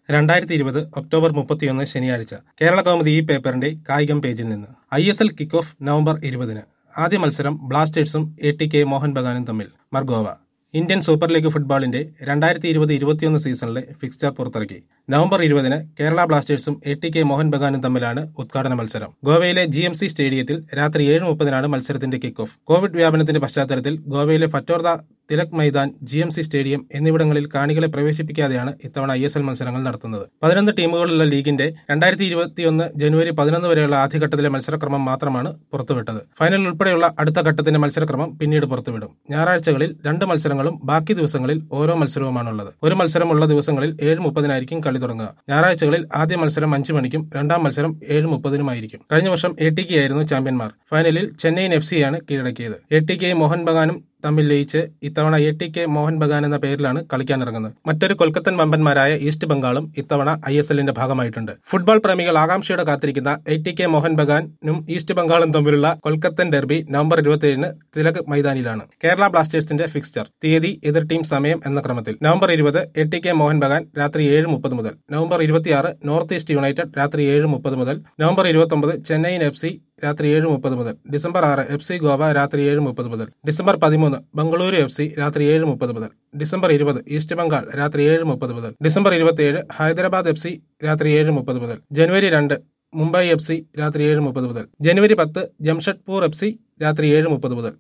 രണ്ടായിരത്തി ഇരുപത് ഒക്ടോബർ മുപ്പത്തിയൊന്ന് ശനിയാഴ്ച കേരള കൗമുദി ഈ പേപ്പറിന്റെ കായികം പേജിൽ നിന്ന് I S L kick off November ഇരുപതിന് ആദ്യ മത്സരം ബ്ലാസ്റ്റേഴ്സും എ ടി കെ മോഹൻ ബഗാനും തമ്മിൽ മർഗോവ ഇന്ത്യൻ സൂപ്പർ ലീഗ് ഫുട്ബോളിന്റെ രണ്ടായിരത്തി ഇരുപത് ഇരുപത്തിയൊന്ന് സീസണിലെ ഫിക്സ്ചർ പുറത്തിറക്കി നവംബർ ഇരുപതിന് കേരള ബ്ലാസ്റ്റേഴ്സും എ ടി കെ മോഹൻ ബഗാനും തമ്മിലാണ് ഉദ്ഘാടന മത്സരം ഗോവയിലെ ജി എം സി സ്റ്റേഡിയത്തിൽ രാത്രി ഏഴ് മുപ്പതിനാണ് മത്സരത്തിന്റെ കിക്ക് ഓഫ് കോവിഡ് വ്യാപനത്തിന്റെ പശ്ചാത്തലത്തിൽ ഗോവയിലെ Fatorda Tilak Maidan G M C stadium എന്നിവിടങ്ങളിൽ കാണികളെ പ്രവേശിപ്പിക്കാതെയാണ് ഇത്തവണ ഐ എസ് എൽ മത്സരങ്ങൾ നടത്തുന്നത് പതിനൊന്ന് ടീമുകളുള്ള ലീഗിന്റെ രണ്ടായിരത്തി ഇരുപത്തിയൊന്ന് ജനുവരി പതിനൊന്ന് വരെയുള്ള ആദ്യഘട്ടത്തിലെ മത്സരക്രമം മാത്രമാണ് പുറത്തുവിട്ടത് ഫൈനൽ ഉൾപ്പെടെയുള്ള അടുത്ത ഘട്ടത്തിന്റെ മത്സരക്രമം പിന്നീട് പുറത്തുവിടും ഞായറാഴ്ചകളിൽ രണ്ട് മത്സരങ്ങളും ബാക്കി ദിവസങ്ങളിൽ ഓരോ മത്സരവുമാണുള്ളത് ഒരു മത്സരമുള്ള ദിവസങ്ങളിൽ ഏഴ് മുപ്പതിനായിരിക്കും കളി തുടങ്ങുക ഞായറാഴ്ചകളിൽ ആദ്യ മത്സരം അഞ്ചു മണിക്കും രണ്ടാം മത്സരം ഏഴ് മുപ്പതിനുമായിരിക്കും കഴിഞ്ഞ വർഷം എ ടി കെ ആയിരുന്നു ചാമ്പ്യന്മാർ ഫൈനലിൽ ചെന്നൈയിൻ എഫ് സിയാണ് കീഴടക്കിയത് എ ടി കെ മോഹൻ ബഗാനും തമ്മിൽ ലയിച്ച് ഇത്തവണ A T K Mohan Bagan എന്ന പേരിലാണ് കളിക്കാനിറങ്ങുന്നത് മറ്റൊരു കൊൽക്കത്തൻ വമ്പന്മാരായ ഈസ്റ്റ് ബംഗാളും ഇത്തവണ ഐ എസ് എല്ലിന്റെ ഭാഗമായിട്ടുണ്ട് ഫുട്ബോൾ പ്രേമികൾ ആകാംക്ഷയോടെ കാത്തിരിക്കുന്ന എ ടി കെ മോഹൻ ബഗാനും ഈസ്റ്റ് ബംഗാളും തമ്മിലുള്ള കൊൽക്കത്തൻ ഡെർബി നവംബർ ഇരുപത്തിയേഴിന് തിലക് മൈതാനിയിലാണ് കേരള ബ്ലാസ്റ്റേഴ്സിന്റെ ഫിക്സ്ചർ തീയതി എതിർ ടീം സമയം എന്ന ക്രമത്തിൽ നവംബർ ഇരുപത് A T K Mohan Bagan രാത്രി ഏഴ് മുപ്പത് മുതൽ നവംബർ ഇരുപത്തിയാറ് നോർത്ത് ഈസ്റ്റ് യുണൈറ്റഡ് രാത്രി ഏഴ് മുപ്പത് മുതൽ നവംബർ ഇരുപത്തൊമ്പത് ചെന്നൈയിൻ എഫ് സി രാത്രി ഏഴ് മുപ്പത് മുതൽ ഡിസംബർ ആറ് എഫ് സി ഗോവ രാത്രി ഏഴ് മുപ്പത് മുതൽ ഡിസംബർ പതിമൂന്ന് ബംഗളൂരു എഫ് സി രാത്രി ഏഴ് മുപ്പത് മുതൽ ഡിസംബർ ഇരുപത് ഈസ്റ്റ് ബംഗാൾ രാത്രി ഏഴ് മുപ്പത് മുതൽ ഡിസംബർ ഇരുപത്തിയേഴ് ഹൈദരാബാദ് എഫ് സി രാത്രി ഏഴ് മുപ്പത് മുതൽ ജനുവരി രണ്ട് മുംബൈ എഫ് സി രാത്രി ഏഴ് മുപ്പത് മുതൽ ജനുവരി പത്ത് ജംഷഡ്പൂർ എഫ് സി രാത്രി ഏഴ് മുപ്പത് മുതൽ